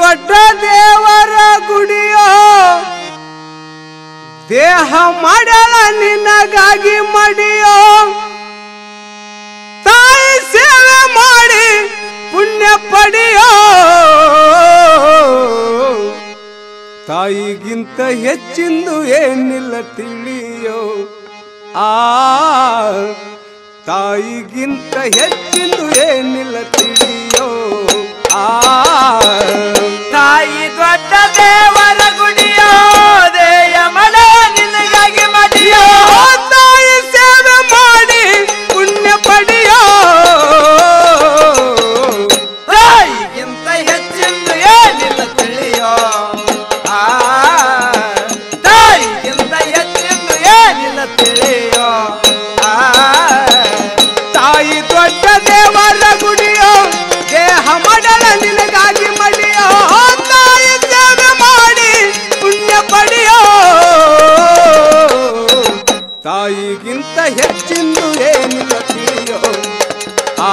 ದೊಡ್ಡ ದೇವರ ಗುಡಿಯೋ ದೇಹ ಮಾಡಳ ನಿನಗಾಗಿ ಮಡಿಯೋ ತಾಯಿ ಸೇವೆ ಮಾಡಿ ಪುಣ್ಯ ಪಡೆಯೋ ತಾಯಿಗಿಂತ ಹೆಚ್ಚಿಂದು ಏನಿಲ್ಲ ತಿಳಿಯೋ ಆ ತಾಯಿಗಿಂತ ಹೆಚ್ಚಿಂದು ಏನಿಲ್ಲ ತಿಳಿಯೋ ಆ ತಾಯಿ ದೊಡ್ಡ ದೇವರ ಗುಡಿಯೋ ದೇಯ ಮಡ ನಿನಗಾಗಿ ಮಡಿಯೋ ತಾಯಿ ಸೇವೆ ಮಾಡಿ ಪುಣ್ಯ ಪಡೆಯೋ ತಾಯಿಗಿಂತ ಹೆಚ್ಚಿಂದು ಏನಿಲ್ಲ ತಿಳಿಯೋ ಆ ತಾಯಿಗಿಂತ ಹೆಚ್ಚಿಂದು ಏನಿಲ್ಲ ತಿಳಿಯೋ ಆ ತಾಯಿ ದೊಡ್ಡ ದೇವರ ಗುಡಿಯೋ ದೇಹ ಮಾಡಳ ನಿನಗಾಗಿ ಮಡಿಯೋ ತಾಯಿ ಸೇವೆ ಮಾಡಿ ಪುಣ್ಯ ಪಡೆಯೋ ತಾಯಿಗಿಂತ ಹೆಚ್ಚಿಂದು ಏನಿಲ್ಲ ತಿಳಿಯೋ ಆ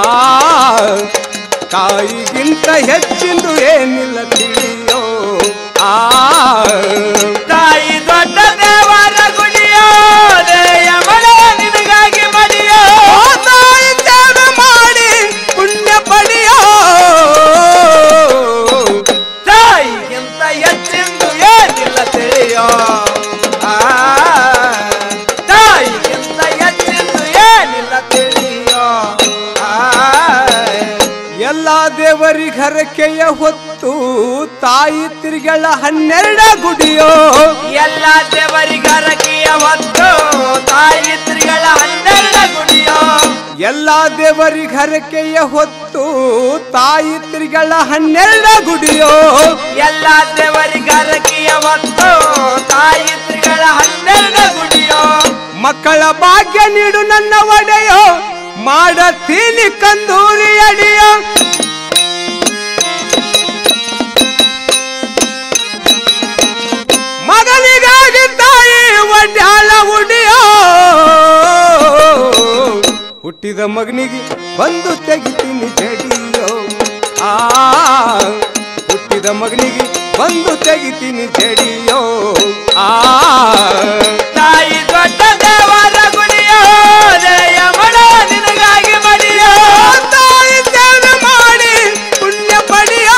ತಾಯಿಗಿಂತ ಹೆಚ್ಚಿಂದು ಏನಿಲ್ಲ ತಿಳಿಯೋ ಆ ತಾಯಿ ದೊಡ್ಡ ದೇವರ ಗುಡಿಯೋ ದೇಯ ಮಡ ನಿನಗಾಗಿ ಮಡಿಯೋ ತಾಯಿ ಸೇವೆ ಮಾಡಿ ಪುಣ್ಯ ಪಡೆಯೋ ತಾಯಿಗಿಂತ ಹೆಚ್ಚಿಂದು ಏನಿಲ್ಲ ತಿಳಿಯೋ ಆ ತಾಯಿಗಿಂತ ಹೆಚ್ಚಿಂದು ಏನಿಲ್ಲ ತಿಳಿಯೋ ಆ ಎಲ್ಲ ದೇವರಿಗೆ ಹರಕೆಯ ಹೊತ್ತು ತಾಯಿ ತಿರುಗಳ ಹನ್ನೆರಡ ಗುಡಿಯೋ ಎಲ್ಲ ದೇವರಿಗರಕಿಯ ಹೊತ್ತು ತಾಯಿ ತ್ರಿಗಳ ಹನ್ನೆರಡ ಗುಡಿಯೋ ಎಲ್ಲ ದೇವರಿಗೆ ಹರಕೆಯ ಹೊತ್ತು ತಾಯಿ ತಿರುಗಳ ಹನ್ನೆರಡ ಗುಡಿಯೋ ಎಲ್ಲ ದೇವರಿಗರಕಿಯ ಹೊತ್ತು ತಾಯಿ ತ್ರಿಗಳ ಹನ್ನೆರಡ ಗುಡಿಯೋ ಮಕ್ಕಳ ಭಾಗ್ಯ ನೀಡು ನನ್ನ ಒಡೆಯೋ ಮಾಡತೀನಿ ಕಂದೂರಿ ಅಡಿಯೋ ಮಗನಿಗಾಗಿ ತಾಯಿ ಒಡ್ಯಾಳ ಉಡಿಯೋ ಹುಟ್ಟಿದ ಮಗನಿಗೆ ಬಂದು ತೆಗಿತೀನಿ ಜಡಿಯೋ ಆ ಹುಟ್ಟಿದ ಮಗನಿಗೆ ಬಂದು ತೆಗಿತೀನಿ ಜಡಿಯೋ ಆ ತಾಯಿ ದೊಡ್ಡ ದೇವರ ಗುಡಿಯೋ ಜಯ ಮಡ ನಿನಗಾಗಿ ಮಡಿಯೋ ತಾಯಿ ಸೇವೆ ಮಾಡಿ ಪುಣ್ಯ ಪಡೆಯೋ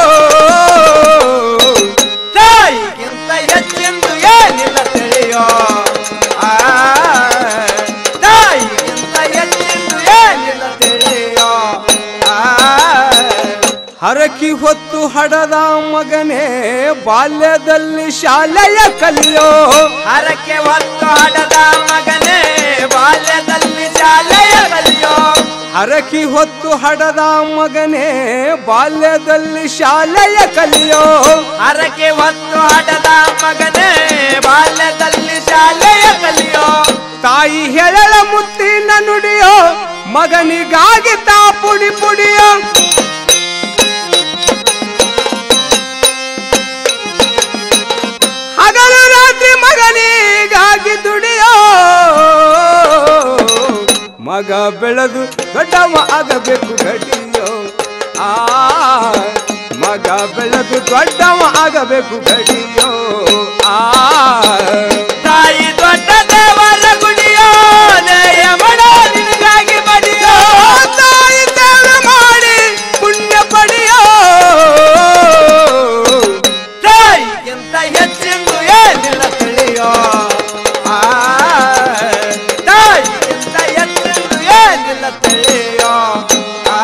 ತಾಯಿಗಿಂತ ಹೆಚ್ಚಿಂದು ಏನಿಲ್ಲ ತಿಳಿಯೋ ಆ ತಾಯಿಗಿಂತ ಹೆಚ್ಚಿಂದು ಏನಿಲ್ಲ ತಿಳಿಯೋ ಆ ಹರಕಿ ಹೊತ್ತು ಹಡದ ಮಗನೇ ಬಾಲ್ಯದಲ್ಲಿ ಶಾಲೆಯ ಕಲಿಯೋ ಹರಕೆ ಹೊತ್ತು ಹಡದ ಮಗನೇ ಬಾಲ್ಯದಲ್ಲಿ ಶಾಲೆಯ ಕಲಿಯೋ ಹರಕಿ ಹೊತ್ತು ಹಡದ ಮಗನೇ ಬಾಲ್ಯದಲ್ಲಿ ಶಾಲೆಯ ಕಲಿಯೋ ಹರಕೆ ಹೊತ್ತು ಹಡದ ಮಗನೇ ಬಾಲ್ಯದಲ್ಲಿ ಶಾಲೆಯ ಕಲಿಯೋ ತಾಯಿ ಹೆಳಳ ಮುತ್ತಿನ ನುಡಿಯೋ ಮಗನಿಗಾಗಿ ತಾ ಪುಡಿ ಪುಡಿಯೋ ಹಗಲು ರಾತ್ರಿ ಮಗನಿಗಾಗಿ ದುಡಿಯೋ ಮಗ ಬೆಳೆದು ದೊಡ್ಡವ ಆಗಬೇಕು ಗಡಿಯೋ ಆ ಮಗ ಬೆಳೆದು ದೊಡ್ಡವ ಆಗಬೇಕು ಗಡಿಯೋ ಆ ತಾಯಿ ದೊಡ್ಡ ದೇವರ ಗುಡಿಯೋ ಜಯ ಮಡ ನಿನಗಾಗಿ ಮಡಿಯೋ ತಾಯಿ ಸೇವೆ ಮಾಡಿ ಪುಣ್ಯ ಪಡೆಯೋ ತಾಯಿಗಿಂತ ಹೆಚ್ಚಿಂದು ಏನಿಲ್ಲ ತಿಳಿಯೋ ಆ ತಾಯಿಗಿಂತ ಹೆಚ್ಚಿಂದು ಏನಿಲ್ಲ ತಿಳಿಯೋ ಆ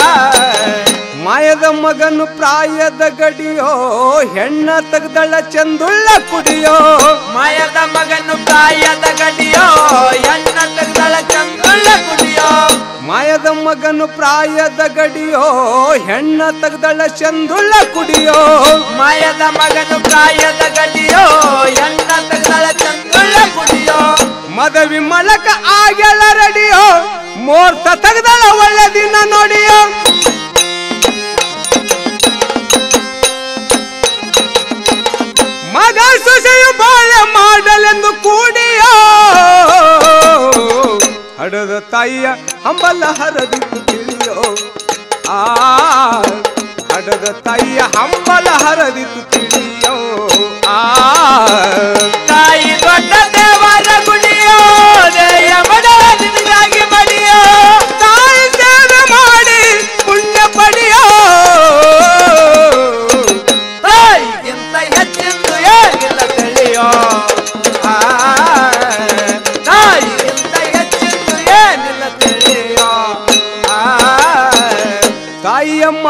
ಮಾಯದ ಮಗನು ಪ್ರಾಯದ ಗಡಿಯೋ ಹೆಣ್ಣ ತೆಗ್ದಳ ಚಂದುಳ್ಳ ಕುಡಿಯೋ ಮಾಯದ ಮಗನು ಪ್ರಾಯದ ಗಡಿಯೋ ಎಣ್ಣ ತೆಗ್ದಳ ಚಂದುಳ್ಳ ಕುಡಿಯೋ ಮಾಯದ ಮಗನು ಪ್ರಾಯದ ಗಡಿಯೋ ಹೆಣ್ಣ ತೆಗ್ದಳ ಚಂದುಳ್ಳ ಕುಡಿಯೋ ಮಾಯದ ಮಗನು ಪ್ರಾಯದ ಗಡಿಯೋ ಎಣ್ಣ ತೆಗ್ದಳ ಚಂದುಳ್ಳ ಕುಡಿಯೋ ಮದವಿ ಮಲಕ ಆಗ್ಯಾಳ ರೆಡಿಯೋ ಮೋರ್ತ ತೆಗ್ದಳ ಒಳ್ಳೆ ದಿನ ನೋಡಿಯೋ ಮಗ ಸೊಸೆಯು ಬಾಳೆ ಮಾಡಲೆಂದು ಕೂಡಿಯೋ ಹಡದ ತಾಯಿಯ ಹಂಬಲ ಹರದಿತ್ತು ತಿಳಿಯೋ ಆ ಹಡದ ತಾಯಿಯ ಹಂಬಲ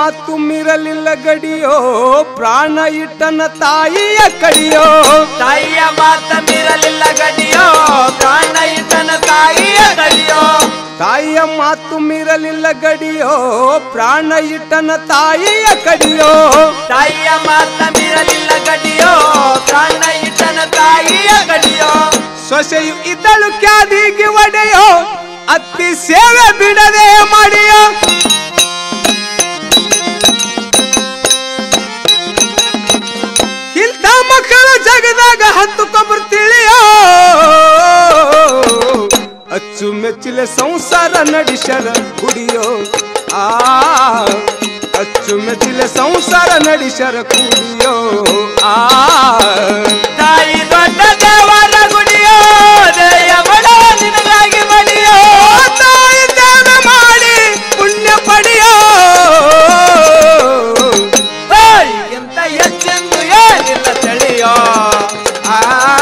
ಮಾತು ಮೀರಲಿಲ್ಲ ಗಡಿಯೋ ಪ್ರಾಣ ಇಟ್ಟನ ತಾಯಿಯ ಕಡಿಯೋ ತಾಯಿಯ ಮಾತ ಮೀರಲಿಲ್ಲ ಗಡಿಯೋ ಪ್ರಾಣ ಇಟ್ಟನ ತಾಯಿಯ ಗಡಿಯೋ ತಾಯಿಯ ಮಾತು ಮೀರಲಿಲ್ಲ ಗಡಿಯೋ ಪ್ರಾಣ ಇಟ್ಟನ ತಾಯಿಯ ಕಡಿಯೋ ತಾಯಿಯ ಮಾತ ಮೀರಲಿಲ್ಲ ಗಡಿಯೋ ಪ್ರಾಣ ಇಟ್ಟನ ತಾಯಿಯ ಗಡಿಯೋ ಸೊಸೆಯು ಇದ್ದಳು ಕ್ಯಾದಿಗೆ ಒಡೆಯೋ ಅತ್ತಿ ಸೇವೆ ಬಿಡದೆ ಮಾಡಿಯೋ ಇಂಥ ಮಕ್ಕಳು ಜಗದಾಗ ಹತ್ತು ಕೊಬ್ಬರು ತಿಳಿಯೋ ಅಚ್ಚು ಮೆಚ್ಚಿಲೆ ಸಂಸಾರ ನಡೆಸರ ಕುಡಿಯೋ ಆ ಅಚ್ಚು ಮೆಚ್ಚಿಲೆ ಸಂಸಾರ ನಡೆಸರ ಕುಡಿಯೋ ಆ ತಾಯಿ ದೊಡ್ಡ ದೇವರ ಗುಡಿಯೋ ದೇಯ ಬಡ ನಿನಗಾಗಿ ಮಡಿಯೋ ತಾಯಿ ಸೇವೆ ಮಾಡಿ ಪುಣ್ಯ ಪಡೆಯೋ ತಾಯಿಗಿಂತ ಹೆಚ್ಚೆಂದು ಏನಿಲ್ಲ ತಿಳಿಯೋ ಆ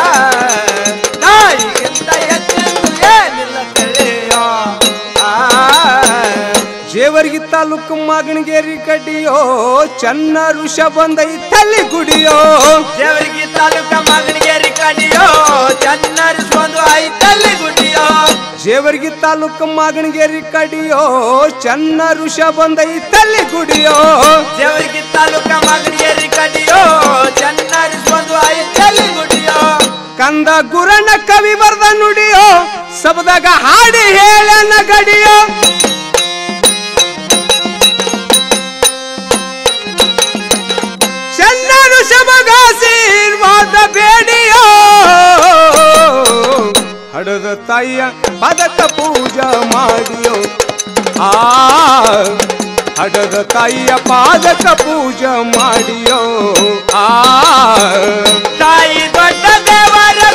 ತಾಯಿಗಿಂತ ಹೆಚ್ಚೆಂದು ಏನಿಲ್ಲ ತಿಳಿಯೋ ಆ ಜೇವರ್ಗಿ ತಾಲೂಕು ಮಾಗಣಗೇರಿ ಕಡಿಯೋ ಚನ್ನ ಋಷ ಬಂದೈತಲ್ಲಿ ಗುಡಿಯೋ ದೇವರಿಗೆ ತಾಲೂಕ ಮಗನಿಗೇರಿ ಕಡಿಯೋ ಚನ್ನರಿಸೊಂದು ಐತಲ್ಲಿ ಗುಡಿಯೋ ಜೇವರ್ಗಿ ತಾಲೂಕು ಮಾಗಣಗೇರಿ ಕಡಿಯೋ ಚನ್ನ ಋಷ ಬಂದೈತಲ್ಲಿ ಗುಡಿಯೋ ದೇವರಿಗೆ ತಾಲೂಕ ಮಗನಿಗೇರಿ ಕಡಿಯೋ ಚನ್ನರಿಸೊಂದು ಐತಲ್ಲಿ ಗುಡಿಯೋ ಕಂದ ಗುರನ ಕವಿ ಬರ್ದ ನುಡಿಯೋ ಸಬದಾಗ ಹಾಡಿ ಹೇಳನ ಗಡಿಯೋ ಚನ್ನ ಋಷಭಗಾಸೀರ್ವಾದ ಬೇಡಿಯೋ ಹಡದ ತಾಯಿಯ ಪದಕ ಪೂಜಾ ಮಾಡಿಯೋ ಆ ಹಡದ ತಾಯಿಯ ಪಾದಕ ಪೂಜಾ ಮಾಡಿಯೋ ಆ ತಾಯಿ ದೊಡ್ಡ ದೇವರ